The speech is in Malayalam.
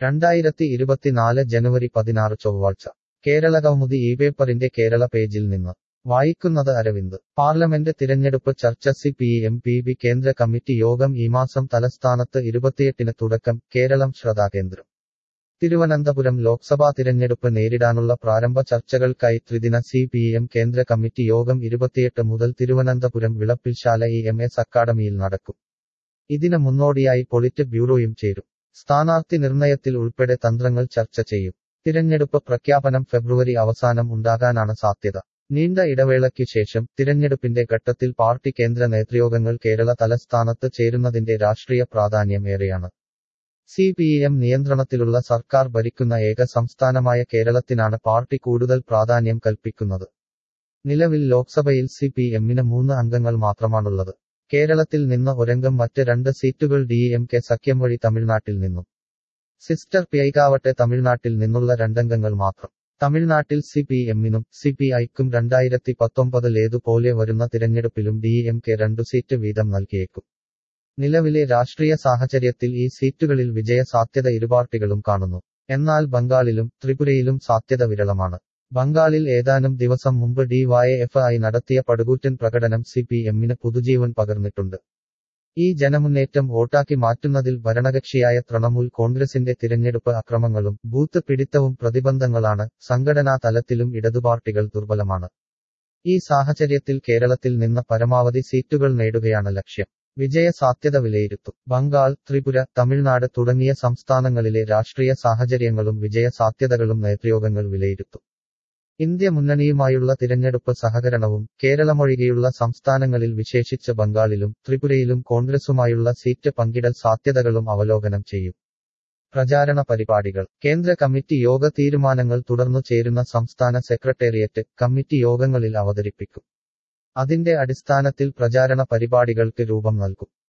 രണ്ടായിരത്തി ഇരുപത്തിനാല് ജനുവരി പതിനാറ് ചൊവ്വാഴ്ച കേരള കൗമുദി ഈ പേപ്പറിന്റെ കേരള പേജിൽ നിന്ന് വായിക്കുന്നത് അരവിന്ദ് പാർലമെന്റ് തിരഞ്ഞെടുപ്പ് ചർച്ച C P M P B കേന്ദ്ര കമ്മിറ്റി യോഗം ഈ മാസം തലസ്ഥാനത്ത് ഇരുപത്തിയെട്ടിന് തുടക്കം കേരളം ശ്രദ്ധാകേന്ദ്രം തിരുവനന്തപുരം ലോക്സഭാ തിരഞ്ഞെടുപ്പ് നേരിടാനുള്ള പ്രാരംഭ ചർച്ചകൾക്കായി ത്രിദിന സി പി എം കേന്ദ്ര കമ്മിറ്റി യോഗം ഇരുപത്തിയെട്ട് മുതൽ Thiruvananthapuram Vilappilsala E M S അക്കാഡമിയിൽ നടക്കും ഇതിന് മുന്നോടിയായി പൊളിറ്റ് ബ്യൂറോയും ചേരും സ്ഥാനാർത്ഥി നിർണയത്തിൽ ഉൾപ്പെടെ തന്ത്രങ്ങൾ ചർച്ച ചെയ്യും തിരഞ്ഞെടുപ്പ് പ്രഖ്യാപനം ഫെബ്രുവരി അവസാനം ഉണ്ടാകാനാണ് സാധ്യത നീണ്ട ഇടവേളയ്ക്കു ശേഷം തിരഞ്ഞെടുപ്പിന്റെ ഘട്ടത്തിൽ പാർട്ടി കേന്ദ്ര നേതൃയോഗങ്ങൾ കേരള തലസ്ഥാനത്ത് ചേരുന്നതിന്റെ രാഷ്ട്രീയ പ്രാധാന്യം ഏറെയാണ് സി പി എം നിയന്ത്രണത്തിലുള്ള സർക്കാർ ഭരിക്കുന്ന ഏക സംസ്ഥാനമായ കേരളത്തിനാണ് പാർട്ടി കൂടുതൽ പ്രാധാന്യം കൽപ്പിക്കുന്നത് നിലവിൽ ലോക്സഭയിൽ സി പി എമ്മിന് മൂന്ന് അംഗങ്ങൾ മാത്രമാണുള്ളത് കേരളത്തിൽ നിന്ന് ഒരംഗം മറ്റ് രണ്ട് സീറ്റുകൾ ഡി എം കെ സഖ്യം വഴി തമിഴ്നാട്ടിൽ നിന്നും സിസ്റ്റർ പിഐക്കാവട്ടെ തമിഴ്നാട്ടിൽ നിന്നുള്ള രണ്ടംഗങ്ങൾ മാത്രം തമിഴ്നാട്ടിൽ സി പി എമ്മിനും സി പി ഐക്കും രണ്ടായിരത്തി പത്തൊമ്പതിലേതുപോലെ വരുന്ന തിരഞ്ഞെടുപ്പിലും ഡി എം കെ രണ്ടു സീറ്റ് വീതം നൽകിയേക്കും നിലവിലെ രാഷ്ട്രീയ സാഹചര്യത്തിൽ ഈ സീറ്റുകളിൽ വിജയ സാധ്യത ഇരുപാർട്ടികളും കാണുന്നു എന്നാൽ ബംഗാളിലും ത്രിപുരയിലും സാധ്യത വിരളമാണ് ബംഗാളിൽ ഏതാനും ദിവസം മുമ്പ് ഡി വൈ എഫ് ഐ നടത്തിയ പടുകൂറ്റൻ പ്രകടനം സി പി എമ്മിന് പുതുജീവൻ പകർന്നിട്ടുണ്ട് ഈ ജനമുന്നേറ്റം വോട്ടാക്കി മാറ്റുന്നതിൽ ഭരണകക്ഷിയായ തൃണമൂൽ കോൺഗ്രസിന്റെ തിരഞ്ഞെടുപ്പ് അക്രമങ്ങളും ബൂത്ത് പിടിത്തവും പ്രതിബന്ധങ്ങളാണ് സംഘടനാ തലത്തിലും ഇടതുപാർട്ടികൾ ദുർബലമാണ് ഈ സാഹചര്യത്തിൽ കേരളത്തിൽ നിന്ന് പരമാവധി സീറ്റുകൾ നേടുകയാണ് ലക്ഷ്യം വിജയ സാധ്യത വിലയിരുത്തും ബംഗാൾ ത്രിപുര തമിഴ്നാട് തുടങ്ങിയ സംസ്ഥാനങ്ങളിലെ രാഷ്ട്രീയ സാഹചര്യങ്ങളും വിജയ സാധ്യതകളും നേതൃയോഗങ്ങൾ വിലയിരുത്തും ഇന്ത്യ മുന്നണിയുമായുള്ള തിരഞ്ഞെടുപ്പ് സഹകരണവും കേരളമൊഴികെയുള്ള സംസ്ഥാനങ്ങളിൽ വിശേഷിച്ച് ബംഗാളിലും ത്രിപുരയിലും കോൺഗ്രസുമായുള്ള സീറ്റ് പങ്കിടൽ സാധ്യതകളും അവലോകനം ചെയ്യും പ്രചാരണ പരിപാടികൾ കേന്ദ്ര കമ്മിറ്റി യോഗ തീരുമാനങ്ങൾ തുടർന്നു ചേരുന്ന സംസ്ഥാന സെക്രട്ടേറിയറ്റ് കമ്മിറ്റി യോഗങ്ങളിൽ അവതരിപ്പിക്കും അതിന്റെ അടിസ്ഥാനത്തിൽ പ്രചാരണ പരിപാടികൾക്ക് രൂപം നൽകും